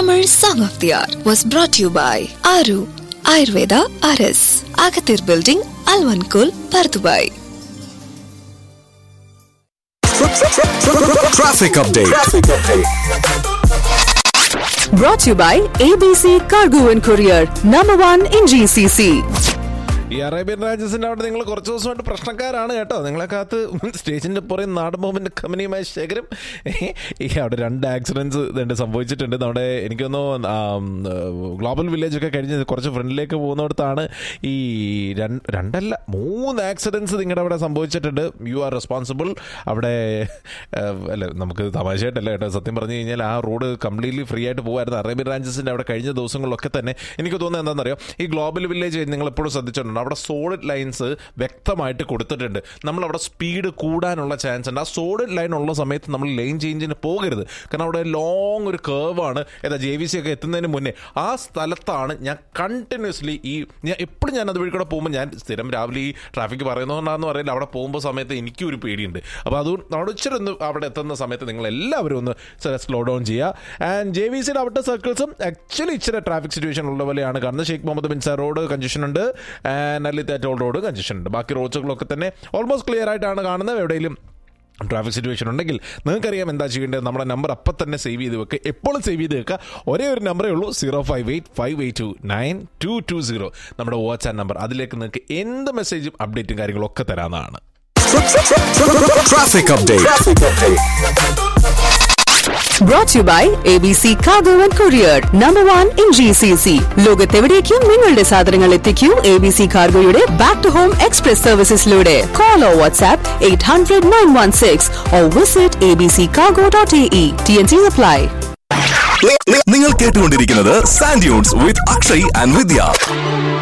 Tamil Song of the Hour was brought to you by Aru Ayurveda RS, Agathir Building, Alvankul, Pardubai. Traffic update. Brought to you by ABC Cargo and Courier, number one in GCC. ഈ Arabian രാജ്യസിന്റെ അവിടെ നിങ്ങൾ കുറച്ച് ദിവസമായിട്ട് പ്രശ്നക്കാരാണ് കേട്ടോ നിങ്ങളെ കാത്ത് സ്റ്റേജിന്റെ പുറകെ നാടൻ ബോംബിന്റെ കമ്പനിയുമായ ശേഖരം ഈ അവിടെ രണ്ട് ആക്സിഡൻസ് ഇതുണ്ട് സംഭവിച്ചിട്ടുണ്ട് നമ്മുടെ എനിക്കൊന്നു ഗ്ലോബൽ വില്ലേജ് ഒക്കെ കഴിഞ്ഞ് കുറച്ച് ഫ്രണ്ടിലേക്ക് പോകുന്നിടത്താണ് ഈ രണ്ട് രണ്ടല്ല മൂന്ന് ആക്സിഡൻസ് നിങ്ങളുടെ അവിടെ സംഭവിച്ചിട്ടുണ്ട് യു ആർ റെസ്പോൺസിബിൾ അവിടെ ആ, അല്ല നമുക്ക് തമാശയായിട്ടല്ല കേട്ടോ സത്യം പറഞ്ഞു കഴിഞ്ഞാൽ ആ റോഡ് കംപ്ലീറ്റ്ലി ഫ്രീ ആയിട്ട് പോകുമായിരുന്നു അറേബ്യൻ രാജ്യസിന്റെ അവിടെ കഴിഞ്ഞ ദിവസങ്ങളിലൊക്കെ തന്നെ എനിക്ക് തോന്നുന്നത് എന്താണെന്നറിയോ ഈ ഗ്ലോബൽ വില്ലേജ് നിങ്ങൾ എപ്പോഴും ശ്രദ്ധിച്ചിട്ടുണ്ട് അവിടെ സോളിഡ് ലൈൻസ് വ്യക്തമായിട്ട് കൊടുത്തിട്ടുണ്ട് നമ്മൾ അവിടെ സ്പീഡ് കൂടാനുള്ള ചാൻസ് ഉണ്ട് ആ സോളിഡ് ലൈൻ ഉള്ള സമയത്ത് നമ്മൾ ലൈൻ ചേഞ്ചിന് പോകരുത് കാരണം അവിടെ ലോങ് ഒരു കേർവാണ് ഏതാ ജെ വി സി ഒക്കെ എത്തുന്നതിന് മുന്നേ ആ സ്ഥലത്താണ് ഞാൻ കണ്ടിന്യൂസ്ലി ഈ ഞാൻ എപ്പോഴും ഞാൻ അതുവഴി കൂടെ പോകുമ്പോൾ ഞാൻ സ്ഥിരം രാവിലെ ഈ ട്രാഫിക് പറയുന്നതുകൊണ്ടാണെന്ന് അറിയില്ല അവിടെ പോകുമ്പോൾ സമയത്ത് എനിക്കും ഒരു പേടിയുണ്ട് അപ്പോൾ അതുകൊണ്ട് അവിടെ ഇച്ചിരി ഒന്ന് അവിടെ എത്തുന്ന സമയത്ത് നിങ്ങൾ എല്ലാവരും ഒന്ന് സ്ലോ ഡൗൺ ചെയ്യുക ആൻഡ് ജെ വി സിയുടെ അവിടുത്തെ സർക്കിൾസും ആക്ച്വലി ഇച്ചിരി ട്രാഫിക് സിറ്റുവേഷൻ ഉള്ള പോലെയാണ് കാണുന്നത് ഷെയ്ഖ് മുഹമ്മദ് ബിൻ സാർ റോഡ് കൺജഷൻ ഉണ്ട് ആൻഡ് അല്ലി തേറ്റോൾ റോഡ് കൺജഷൻ ഉണ്ട് ബാക്കി റോഡ്സുകളൊക്കെ തന്നെ ഓൾമോസ്റ്റ് ക്ലിയർ ആയിട്ടാണ് കാണുന്നത് എവിടെയെങ്കിലും ട്രാഫിക് സിറ്റുവേഷൻ ഉണ്ടെങ്കിൽ നിങ്ങൾക്കറിയാം എന്താ ചെയ്യേണ്ടത് നമ്മുടെ നമ്പർ അപ്പം തന്നെ സേവ് ചെയ്ത് വെക്കുക എപ്പോഴും സേവ് ചെയ്ത് വെക്കുക ഒരേ ഒരു നമ്പറേ ഉള്ളൂ zero five eight five eight two nine two two zero നമ്മുടെ വാട്സ്ആപ്പ് നമ്പർ അതിലേക്ക് നിങ്ങൾക്ക് എന്ത് മെസ്സേജും അപ്ഡേറ്റും കാര്യങ്ങളും ഒക്കെ തരാവുന്നതാണ് Traffic update. Brought to you by ABC Cargo and Courier, number one in GCC. ലോകത്തെവിടേക്കും നിങ്ങളുടെ സാധനങ്ങൾ എത്തിക്കൂ എ ബി സി കാർഗോയുടെ ബാക്ക് ടു ഹോം എക്സ്പ്രസ് സർവീസസിലൂടെ call or WhatsApp eight hundred nine one six or visit A B C cargo dot A E T N C apply നി- നി- നിങ്ങൾ കേട്ടുകൊണ്ടിരിക്കുന്നത് Sandunes with Akshay and Vidya